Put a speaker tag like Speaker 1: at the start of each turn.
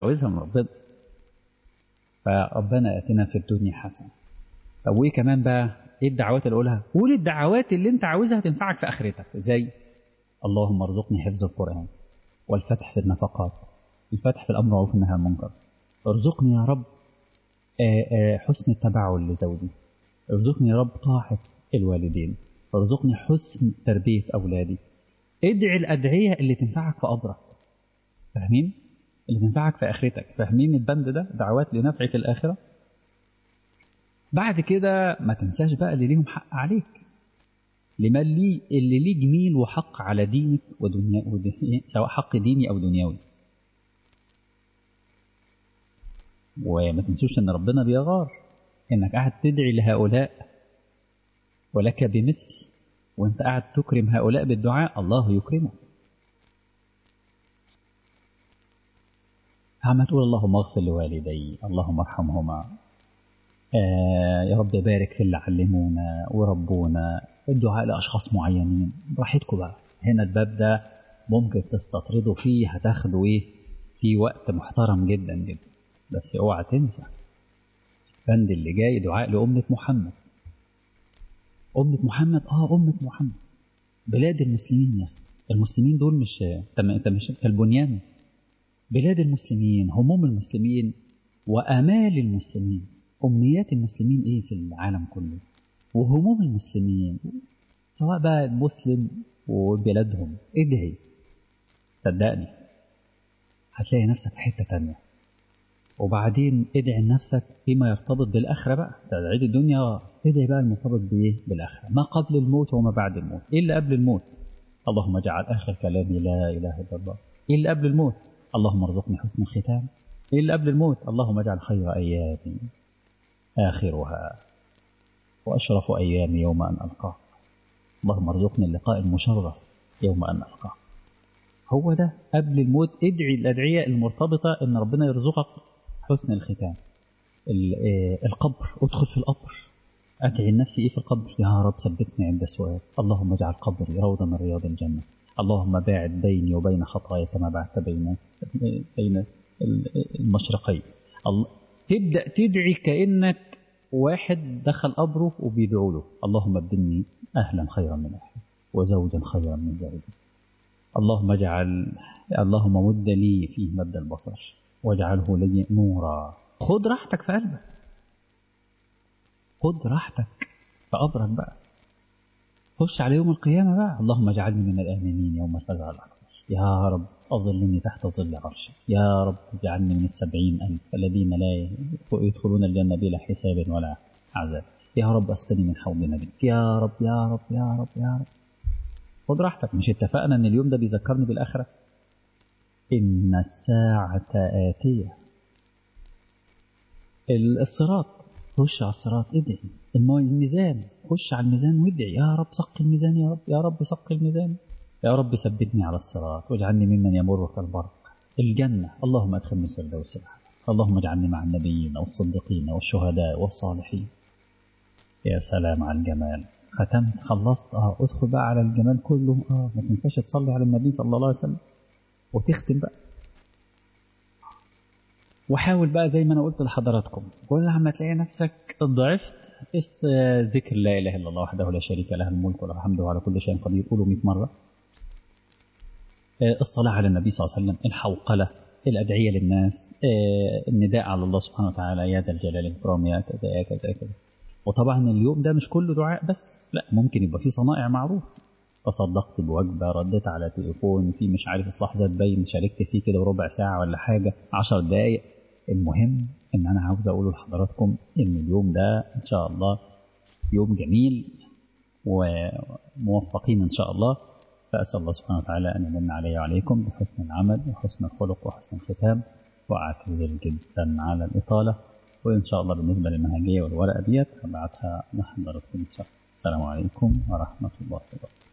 Speaker 1: عاوزها من ربنا فربنا اتنا في الدنيا حسنه طب وايه كمان بقى ايه الدعوات اللي اقولها قول الدعوات اللي انت عاوزها تنفعك في اخرتك زي اللهم ارزقني حفظ القران والفتح في النفقات الفتح في الامر والمعروف والنهي عن المنكر ارزقني يا رب آآ آآ حسن التبعل لزوجي ارزقني يا رب طاعة الوالدين ارزقني حسن تربية أولادي ادعي الأدعية اللي تنفعك في قبرك فاهمين؟ اللي تنفعك في آخرتك فاهمين البند ده دعوات لنفع في الآخرة بعد كده ما تنساش بقى اللي ليهم حق عليك لمن لي اللي ليه جميل وحق على دينك ودنيا ودنيا سواء حق ديني أو دنيوي وما تنسوش ان ربنا بيغار انك قاعد تدعي لهؤلاء ولك بمثل وانت قاعد تكرم هؤلاء بالدعاء الله يكرمك عم تقول اللهم اغفر لوالدي اللهم ارحمهما آه يا رب بارك في اللي علمونا وربونا الدعاء لاشخاص معينين براحتكم بقى هنا الباب ده ممكن تستطردوا فيه هتاخدوا ايه في وقت محترم جدا جدا بس اوعى تنسى البند اللي جاي دعاء لأمة محمد أمة محمد اه أمة محمد بلاد المسلمين يا المسلمين دول مش انت مش كالبنيان بلاد المسلمين هموم المسلمين وآمال المسلمين أمنيات المسلمين إيه في العالم كله وهموم المسلمين سواء بقى المسلم وبلادهم ادعي صدقني هتلاقي نفسك في حتة تانية وبعدين ادعي لنفسك فيما يرتبط بالآخرة بقى تعيد الدنيا ادعي بقى المرتبط بإيه بالآخرة ما قبل الموت وما بعد الموت إيه اللي قبل الموت اللهم اجعل آخر كلامي لا إله إلا الله إيه اللي قبل الموت اللهم ارزقني حسن الختام إيه اللي قبل الموت اللهم اجعل خير أيامي آخرها وأشرف أيامي يوم أن ألقاك اللهم ارزقني اللقاء المشرف يوم أن ألقاك هو ده قبل الموت ادعي الأدعية المرتبطة أن ربنا يرزقك حسن الختام القبر ادخل في القبر أدعي لنفسي إيه في القبر يا رب ثبتني عند السؤال اللهم اجعل قبري روضة من رياض الجنة اللهم باعد بيني وبين خطايا كما بعدت بين بين المشرقين الله تبدأ تدعي كأنك واحد دخل قبره وبيدعو له اللهم ابدلني أهلا خيرا من أهلي وزوجا خيرا من زوجي اللهم اجعل اللهم مد لي فيه مد البصر واجعله لي نورا خد راحتك في قلبك خد راحتك في قبرك بقى خش على يوم القيامة بقى اللهم اجعلني من الآمنين يوم الفزع الأكبر يا رب أظلني تحت ظل عرشك يا رب اجعلني من السبعين ألف الذين لا يدخلون الجنة بلا حساب ولا عذاب يا رب أسقني من حوض نبيك يا رب يا رب يا رب يا رب خد راحتك مش اتفقنا ان اليوم ده بيذكرني بالآخرة إن الساعة آتية الصراط خش على الصراط ادعي الميزان خش على الميزان وادعي يا رب سق الميزان يا رب يا رب سق الميزان يا رب ثبتني على الصراط واجعلني ممن يمر كالبرق الجنة اللهم ادخلني الفردوس اللهم اجعلني مع النبيين والصديقين والشهداء والصالحين يا سلام على الجمال ختمت خلصت اه ادخل بقى على الجمال كله اه ما تنساش تصلي على النبي صلى الله عليه وسلم وتختم بقى وحاول بقى زي ما انا قلت لحضراتكم كل لما تلاقي نفسك ضعفت اس ذكر لا اله الا الله وحده لا شريك له الملك وله الحمد وعلى كل شيء قدير قولوا 100 مره الصلاه على النبي صلى الله عليه وسلم الحوقله الادعيه للناس النداء على الله سبحانه وتعالى يا ذا الجلال والاكرام يا كذا يا كذا كذا وطبعا اليوم ده مش كله دعاء بس لا ممكن يبقى فيه صنائع معروف تصدقت بوجبه رديت على تليفون في مش عارف اصلاح ذات باين شاركت فيه كده ربع ساعه ولا حاجه 10 دقائق المهم ان انا عاوز اقول لحضراتكم ان اليوم ده ان شاء الله يوم جميل وموفقين ان شاء الله فاسال الله سبحانه وتعالى ان يمن علي وعليكم بحسن العمل وحسن الخلق وحسن الختام واعتذر جدا على الاطاله وان شاء الله بالنسبه للمنهجيه والورقه ديت هبعتها لحضراتكم ان شاء الله السلام عليكم ورحمه الله وبركاته